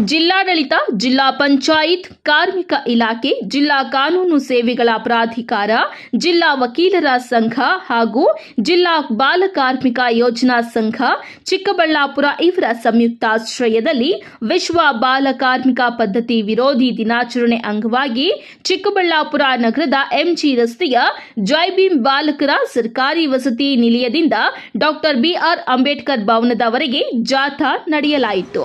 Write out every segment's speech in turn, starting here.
ಜಿಲ್ಲಾಡಳಿತ ಜಿಲ್ಲಾ ಪಂಚಾಯತ್ ಕಾರ್ಮಿಕ ಇಲಾಖೆ ಜಿಲ್ಲಾ ಕಾನೂನು ಸೇವೆಗಳ ಪ್ರಾಧಿಕಾರ ಜಿಲ್ಲಾ ವಕೀಲರ ಸಂಘ ಹಾಗೂ ಜಿಲ್ಲಾ ಬಾಲ ಕಾರ್ಮಿಕ ಯೋಜನಾ ಸಂಘ ಚಿಕ್ಕಬಳ್ಳಾಪುರ ಇವರ ಸಂಯುಕ್ತಾಶ್ರಯದಲ್ಲಿ ವಿಶ್ವ ಬಾಲ ಕಾರ್ಮಿಕ ಪದ್ಧತಿ ವಿರೋಧಿ ದಿನಾಚರಣೆ ಅಂಗವಾಗಿ ಚಿಕ್ಕಬಳ್ಳಾಪುರ ನಗರದ ಎಂಜಿ ರಸ್ತೆಯ ಜೈಭೀಮ್ ಬಾಲಕರ ಸರ್ಕಾರಿ ವಸತಿ ನಿಲಯದಿಂದ ಡಾಕ್ಟರ್ ಬಿಆರ್ ಅಂಬೇಡ್ಕರ್ ಭವನದವರೆಗೆ ಜಾಥಾ ನಡೆಯಲಾಯಿತು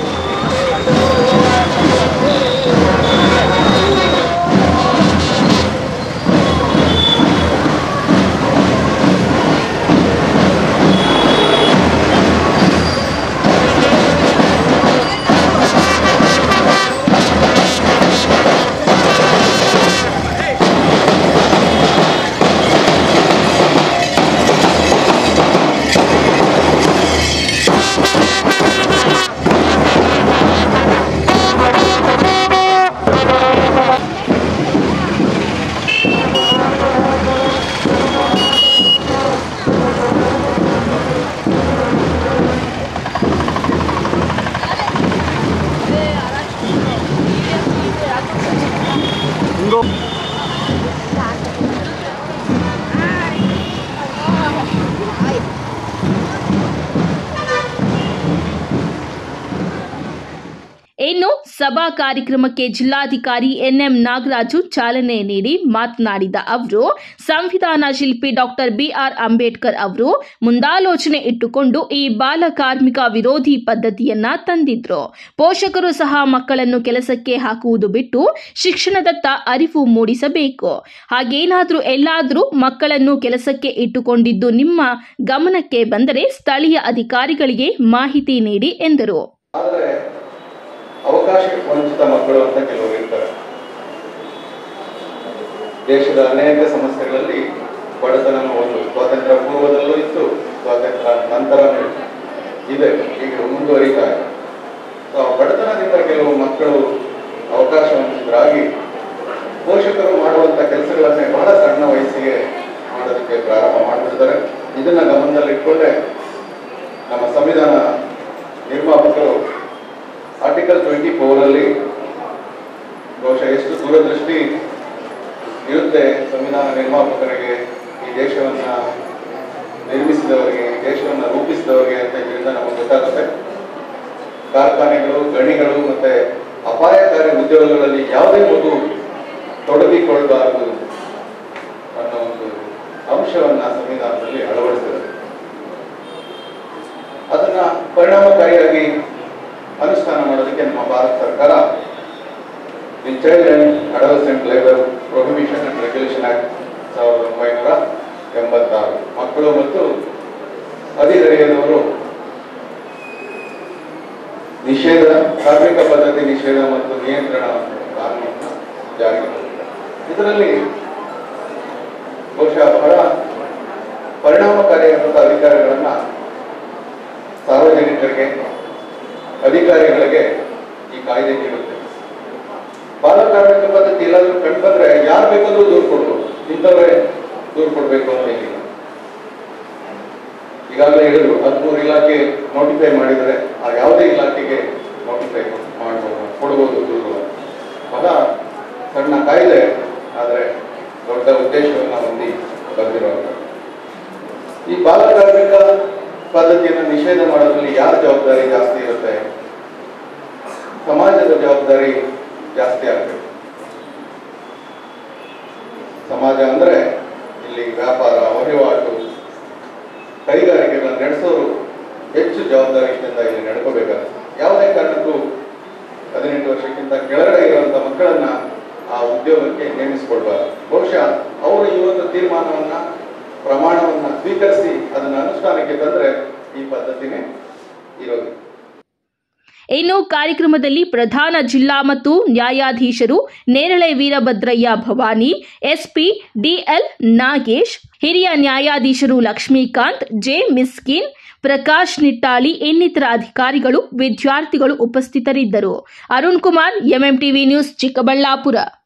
ಇನ್ನು ಸಭಾ ಕಾರ್ಯಕ್ರಮಕ್ಕೆ ಜಿಲ್ಲಾಧಿಕಾರಿ ಎನ್ಎಂ ನಾಗರಾಜು ಚಾಲನೆ ನೀಡಿ ಮಾತನಾಡಿದ ಅವರು ಸಂವಿಧಾನ ಶಿಲ್ಪಿ ಡಾಕ್ಟರ್ ಬಿಆರ್ ಅಂಬೇಡ್ಕರ್ ಅವರು ಮುಂದಾಲೋಚನೆ ಇಟ್ಟುಕೊಂಡು ಈ ಬಾಲ ಕಾರ್ಮಿಕ ವಿರೋಧಿ ಪದ್ಧತಿಯನ್ನ ತಂದಿದ್ರು ಪೋಷಕರು ಸಹ ಮಕ್ಕಳನ್ನು ಕೆಲಸಕ್ಕೆ ಹಾಕುವುದು ಬಿಟ್ಟು ಶಿಕ್ಷಣದತ್ತ ಅರಿವು ಮೂಡಿಸಬೇಕು ಹಾಗೇನಾದ್ರೂ ಎಲ್ಲಾದ್ರೂ ಮಕ್ಕಳನ್ನು ಕೆಲಸಕ್ಕೆ ಇಟ್ಟುಕೊಂಡಿದ್ದು ನಿಮ್ಮ ಗಮನಕ್ಕೆ ಬಂದರೆ ಸ್ಥಳೀಯ ಅಧಿಕಾರಿಗಳಿಗೆ ಮಾಹಿತಿ ನೀಡಿ ಎಂದರು ಆದರೆ ಅವಕಾಶ ವಂಚಿತ ಮಕ್ಕಳು ಅಂತ ಕೆಲವರು ಇರ್ತಾರೆ ದೇಶದ ಅನೇಕ ಸಮಸ್ಯೆಗಳಲ್ಲಿ ಬಡತನ ಒಂದು ಸ್ವಾತಂತ್ರ್ಯ ಪೂರ್ವದಲ್ಲೂ ಇತ್ತು ಸ್ವಾತಂತ್ರ್ಯ ನಂತರ ಇದೆ ಈಗ ಮುಂದುವರಿತಾ ಇದೆ ಸೊ ಆ ಬಡತನದಿಂದ ಕೆಲವು ಮಕ್ಕಳು ಅವಕಾಶ ವಂಚಿತರಾಗಿ ಪೋಷಕರು ಮಾಡುವಂತ ಕೆಲಸಗಳನ್ನೇ ಬಹಳ ಸಣ್ಣ ವಯಸ್ಸಿಗೆ ಮಾಡೋದಕ್ಕೆ ಪ್ರಾರಂಭ ಮಾಡಿಬಿಡ್ತಾರೆ ಇದನ್ನ ಗಮನದಲ್ಲಿಟ್ಕೊಂಡೆ ನಮ್ಮ ಸಂವಿಧಾನ ನಿರ್ಮಾಪಕರು ಆರ್ಟಿಕಲ್ ಟ್ವೆಂಟಿ ಫೋರ್ ಅಲ್ಲಿ ಬಹುಶಃ ಎಷ್ಟು ದೂರದೃಷ್ಟಿ ಇರುತ್ತೆ ಸಂವಿಧಾನ ನಿರ್ಮಾಪಕರಿಗೆ ಈ ದೇಶವನ್ನ ನಿರ್ಮಿಸಿದವರಿಗೆ ಈ ದೇಶವನ್ನ ರೂಪಿಸಿದವರಿಗೆ ಅಂತ ಇದರಿಂದ ನಮಗೆ ಗೊತ್ತಾಗುತ್ತೆ ಕಾರ್ಖಾನೆಗಳು ಗಣಿಗಳು ಮತ್ತೆ ಅಪಾಯಕಾರಿ ಉದ್ಯೋಗಗಳಲ್ಲಿ ಯಾವುದೇ ಮಗು ತೊಡಗಿಕೊಳ್ಳಬಾರದು ಅನ್ನೋ ಒಂದು ಅಂಶವನ್ನ ಸಂವಿಧಾನದಲ್ಲಿ ಅಳವಡಿಸಿದ್ದಾರೆ ಅದನ್ನ ಪರಿಣಾಮಕಾರಿಯಾಗಿ ಅನುಷ್ಠಾನ ಮಾಡೋದಕ್ಕೆ ನಮ್ಮ ಭಾರತ ಸರ್ಕಾರ the child and adolescent labour prohibition and regulation act ಸಾವಿರದ ಒಂಬೈನೂರ ಎಂಬತ್ತಾರು ಮಕ್ಕಳು ಮತ್ತು ಹದಿಹರೆಯದವರು ನಿಷೇಧ ಕಾರ್ಮಿಕ ಪದ್ಧತಿ ನಿಷೇಧ ಮತ್ತು ನಿಯಂತ್ರಣ ಕಾನೂನನ್ನು ಜಾರಿಗೆ ತಂದಿದ್ದಾರೆ ಇದರಲ್ಲಿ ಬಹುಶಃ ಬಹಳ ಪರಿಣಾಮಕಾರಿಯಾದಂಥ ಅಧಿಕಾರಿಗಳನ್ನ ಸಾರ್ವಜನಿಕರಿಗೆ ಅಧಿಕಾರಿಗಳಿಗೆ ಈ ಕಾಯ್ದೆ ನೀಡುತ್ತೆ ಬಾಲ ಕಾರ್ಮಿಕ ಪದ್ಧತಿ ಎಲ್ಲಾದ್ರೂ ಕಂಡು ಬಂದ್ರೆ ಯಾರು ಬೇಕಾದ್ರೂ ದೂರು ಕೊಡ್ಬೋದು ಇಂಥವರೇ ದೂರು ಕೊಡ್ಬೇಕು ಅಂತ ಏನಿಲ್ಲ ಈಗಾಗಲೇ ಹೇಳಿದ್ರು ಹದಿಮೂರು ಇಲಾಖೆ ನೋಟಿಫೈ ಮಾಡಿದರೆ ಆ ಯಾವುದೇ ಇಲಾಖೆಗೆ ನೋಟಿಫೈ ಮಾಡ್ಬೋದು ಕೊಡ್ಬೋದು ದೂರು ಬಹಳ ಸಣ್ಣ ಕಾಯ್ದೆ ಆದರೆ ದೊಡ್ಡ ಉದ್ದೇಶವನ್ನು ಹೊಂದಿ ಬಂದಿರುವಂಥದ್ದು ಈ ಬಾಲ ಕಾರ್ಮಿಕ ಪದ್ಧತಿಯನ್ನು ನಿಷೇಧ ಮಾಡೋದ್ರಲ್ಲಿ ಯಾರ ಜವಾಬ್ದಾರಿ ಜಾಸ್ತಿ ಇರುತ್ತೆ ಸಮಾಜದ ಜವಾಬ್ದಾರಿ ಜಾಸ್ತಿ ಆಗಬೇಕು ಸಮಾಜ ಅಂದ್ರೆ ಇಲ್ಲಿ ವ್ಯಾಪಾರ ವಹಿವಾಟು ಕೈಗಾರಿಕೆಗಳನ್ನ ನಡೆಸೋರು ಹೆಚ್ಚು ಜವಾಬ್ದಾರಿಯಿಂದ ಇಲ್ಲಿ ನಡ್ಕೋಬೇಕಾಗುತ್ತೆ ಯಾವುದೇ ಕಾರಣಕ್ಕೂ ಹದಿನೆಂಟು ವರ್ಷಕ್ಕಿಂತ ಕೆಳಗಡೆ ಇರುವಂತ ಮಕ್ಕಳನ್ನ ಆ ಉದ್ಯೋಗಕ್ಕೆ ನೇಮಿಸಿಕೊಳ್ಬಾರ್ದು ಬಹುಶಃ ಅವರು ಈ ಒಂದು ತೀರ್ಮಾನವನ್ನ ಪ್ರಮಾಣವನ್ನ ಸ್ವೀಕರಿಸಿ ಅದನ್ನ ಅನುಷ್ಠಾನಕ್ಕೆ ತಂದ್ರೆ ಈ ಪದ್ಧತಿನೇ ಇರೋದು ಇನ್ನು ಕಾರ್ಯಕ್ರಮದಲ್ಲಿ ಪ್ರಧಾನ ಜಿಲ್ಲಾ ಮತ್ತು ನ್ಯಾಯಾಧೀಶರು ನೇರಳೆ ವೀರಭದ್ರಯ್ಯ ಭವಾನಿ ಎಸ್ಪಿ ಡಿಎಲ್ ನಾಗೇಶ್ ಹಿರಿಯ ನ್ಯಾಯಾಧೀಶರು ಲಕ್ಷ್ಮೀಕಾಂತ್ ಜೆ ಮಿಸ್ಕಿನ್ ಪ್ರಕಾಶ್ ನಿಟ್ಟಾಳಿ ಇನ್ನಿತರ ಅಧಿಕಾರಿಗಳು ವಿದ್ಯಾರ್ಥಿಗಳು ಉಪಸ್ಥಿತರಿದ್ದರು ಅರುಣ್ ಕುಮಾರ್ ಎಂಎಂಟಿವಿ ನ್ಯೂಸ್ ಚಿಕ್ಕಬಳ್ಳಾಪುರ